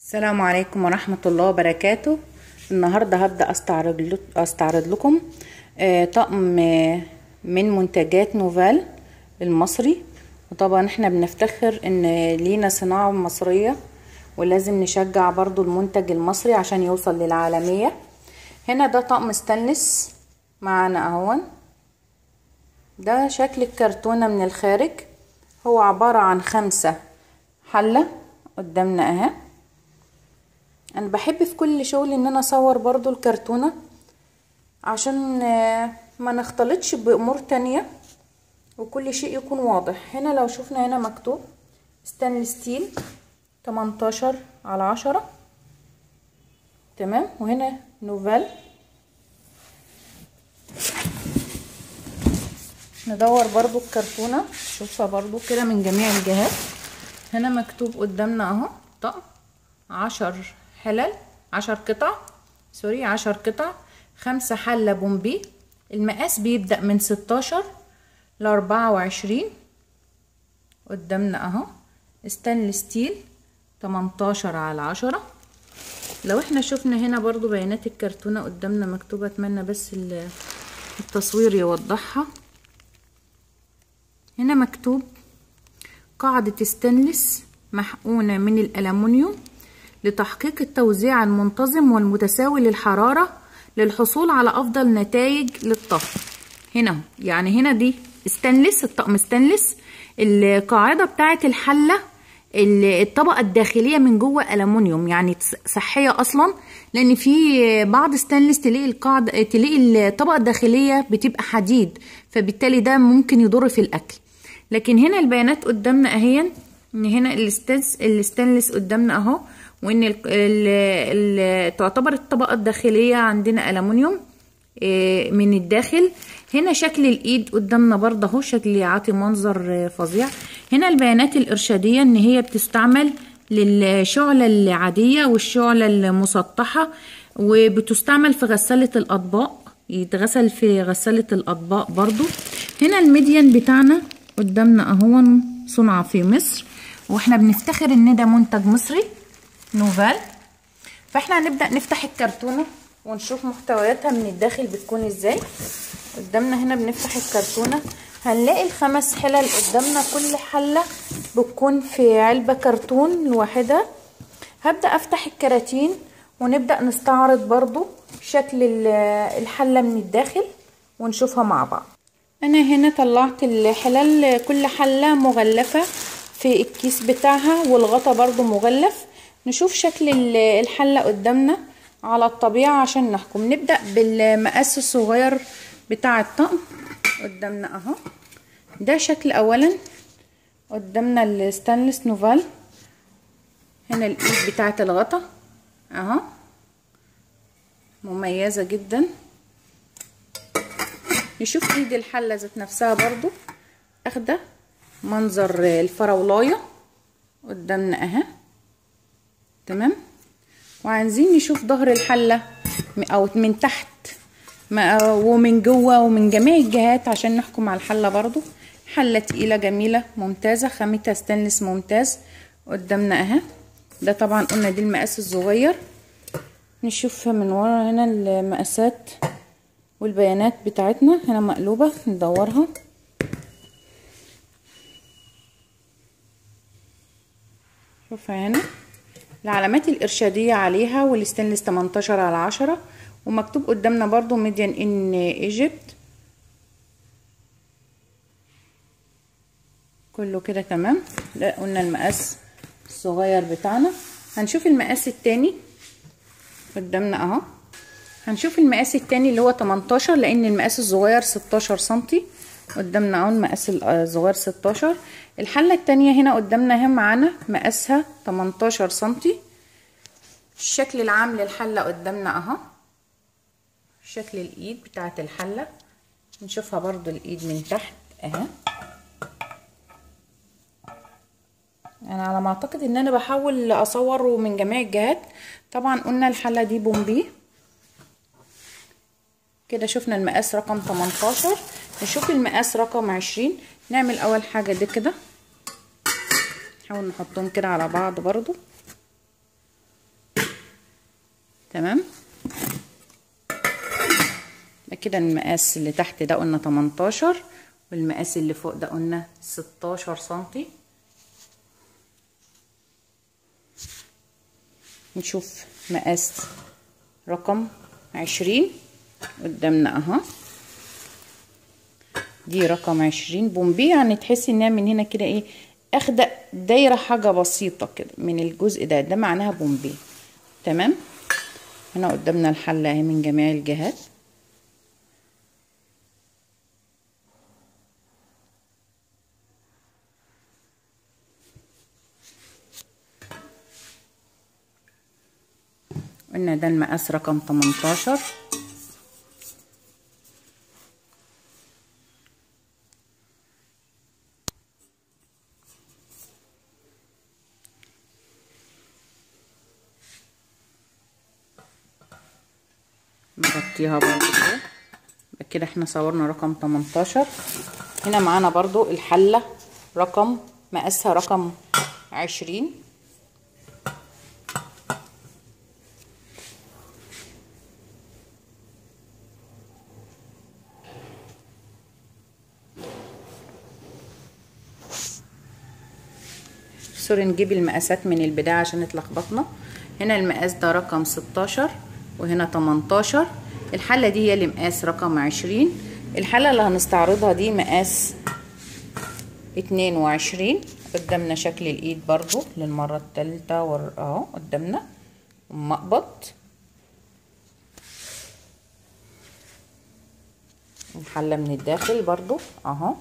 السلام عليكم ورحمة الله وبركاته النهاردة هبدأ استعرض لك- استعرض لكم آه، طقم آه، من منتجات نوفال المصري وطبعا احنا بنفتخر ان لينا صناعة مصرية ولازم نشجع برضو المنتج المصري عشان يوصل للعالمية هنا ده طقم ستانلس معانا اهون ده شكل الكرتونة من الخارج هو عبارة عن خمسة حلة قدامنا اهي انا بحب في كل شغل ان انا اصور برضو الكرتونة عشان آه، ما نختلطش بامور تانية وكل شيء يكون واضح هنا لو شفنا هنا مكتوب ستانلس ستيل 18 على عشرة تمام وهنا نوفال ندور برضو الكرتونة شوفها برضو كده من جميع الجهات هنا مكتوب قدامنا اهو طقم عشر حلل عشر قطع سوري عشر قطع خمسة حلة بومبي المقاس بيبدأ من ستاشر لأربعة وعشرين قدامنا اهو ستانلس ستيل تمنتاشر على عشرة لو احنا شفنا هنا برضو بيانات الكرتونة قدامنا مكتوبة اتمنى بس التصوير يوضحها هنا مكتوب قاعدة ستانلس محقونة من الألمنيوم لتحقيق التوزيع المنتظم والمتساوي للحرارة للحصول على أفضل نتائج للطهي هنا يعني هنا دي ستانلس الطقم ستانلس القاعدة بتاعت الحلة الطبقة الداخلية من جوه ألمنيوم يعني صحية أصلا لأن في بعض ستانلس تلاقي القاعدة تلاقي الطبقة الداخلية بتبقى حديد فبالتالي ده ممكن يضر في الأكل لكن هنا البيانات قدامنا اهي ان هنا الستانس الستانلس قدامنا اهو وان ال ال ال تعتبر الطبقه الداخليه عندنا الومنيوم إيه من الداخل هنا شكل الايد قدامنا برضه اهو شكل يعطي منظر فظيع هنا البيانات الارشاديه ان هي بتستعمل للشعله العاديه والشعله المسطحه وبتستعمل في غساله الاطباق يتغسل في غساله الاطباق برضو هنا الميديان بتاعنا قدامنا اهو صنع في مصر واحنا بنفتخر ان ده منتج مصري نوفال فاحنا هنبدا نفتح الكرتونه ونشوف محتوياتها من الداخل بتكون ازاي قدامنا هنا بنفتح الكرتونه هنلاقي الخمس حلل قدامنا كل حله بتكون في علبه كرتون لوحدها هبدا افتح الكراتين ونبدا نستعرض برضو شكل الحله من الداخل ونشوفها مع بعض انا هنا طلعت الحلال كل حلة مغلفة في الكيس بتاعها والغطا برضو مغلف نشوف شكل الحلة قدامنا على الطبيعة عشان نحكم نبدأ بالمقاس الصغير بتاع الطقم قدامنا اهو ده شكل اولا قدامنا الستانلس نوفال هنا الايد بتاعة الغطا اهو مميزة جدا نشوف ايد الحله ذات نفسها برضو اخده منظر الفراولايه قدامنا اهي تمام وعايزين نشوف ظهر الحله او من تحت ومن جوه ومن جميع الجهات عشان نحكم على الحله برضو حله تقيله جميله ممتازه خامتها ستانلس ممتاز قدامنا اهي ده طبعا قلنا دي المقاس الصغير نشوف من ورا هنا المقاسات والبيانات بتاعتنا هنا مقلوبة ندورها شوفها هنا العلامات الإرشادية عليها والستانلس 18 على 10 ومكتوب قدامنا برضو ميديان ان ايجيبت كله كده تمام ده قلنا المقاس الصغير بتاعنا هنشوف المقاس التاني قدامنا اهو هنشوف المقاس التاني اللي هو 18 لان المقاس الصغير 16 سنتي قدامنا اهو المقاس الصغير 16 الحله التانية هنا قدامنا اهي معانا مقاسها 18 سنتي الشكل العام للحله قدامنا اهو شكل الايد بتاعه الحله نشوفها برضو الايد من تحت اهي انا على ما اعتقد ان انا بحاول اصوره من جميع الجهات طبعا قلنا الحله دي بومبي كده شفنا المقاس رقم 18 نشوف المقاس رقم 20 نعمل اول حاجه دي كده نحاول نحطهم كده على بعض برضو تمام كده المقاس اللي تحت ده قلنا 18 والمقاس اللي فوق ده قلنا 16 سنتي نشوف مقاس رقم 20 قدامنا اهو دي رقم 20 بومبي يعني تحسي انها من هنا كده ايه اخده دايره حاجه بسيطه كده من الجزء ده ده معناها بومبي تمام هنا قدامنا الحله اهي من جميع الجهات قلنا ده المقاس رقم 18 نغطيها برضو كده كده احنا صورنا رقم 18 هنا معانا برضو الحلة رقم مقاسها رقم 20 سوري نجيب المقاسات من البداية عشان اتلخبطنا هنا المقاس ده رقم 16 وهنا 18 الحلة دي هي اللي مقاس رقم 20 الحلة اللي هنستعرضها دي مقاس 22 قدامنا شكل الايد برضو للمرة التالتة اهو قدامنا مقبض الحلة من الداخل برضو اهو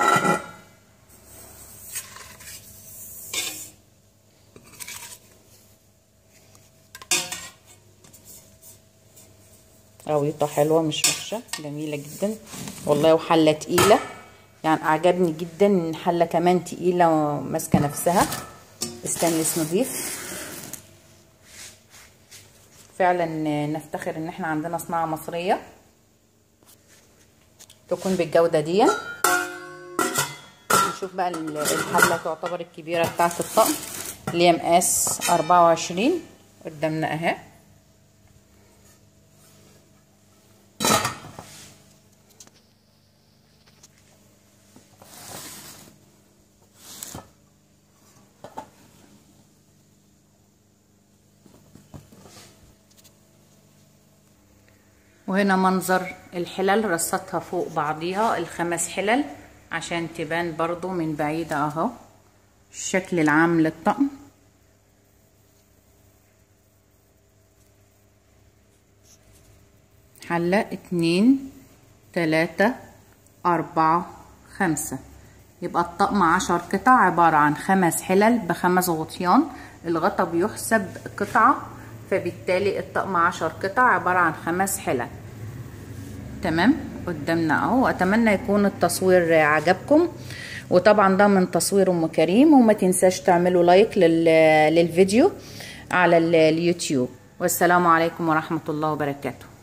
غويطة حلوة مش وحشة جميلة جدا والله وحلة تقيلة يعني عجبني جدا ان حلة كمان تقيلة وماسكة نفسها استانلس نظيف فعلا نفتخر ان احنا عندنا صناعة مصرية تكون بالجودة دي نشوف بقى الحلة تعتبر الكبيرة بتاعة الطقم اللي هي مقاس أربعة وعشرين قدامنا اهي وهنا منظر الحلل رصتها فوق بعضيها الخمس حلل عشان تبان برضو من بعيد اهو الشكل العام للطقم حلة اتنين تلاتة اربعة خمسة يبقى الطقم عشر قطع عبارة عن خمس حلل بخمس غطيان الغطا بيحسب قطعة فبالتالي الطقم عشر قطع عبارة عن خمس حلل تمام قدامنا اهو اتمنى يكون التصوير عجبكم وطبعا ده من تصوير ام كريم وما تنساش تعملوا لايك للفيديو على اليوتيوب والسلام عليكم ورحمة الله وبركاته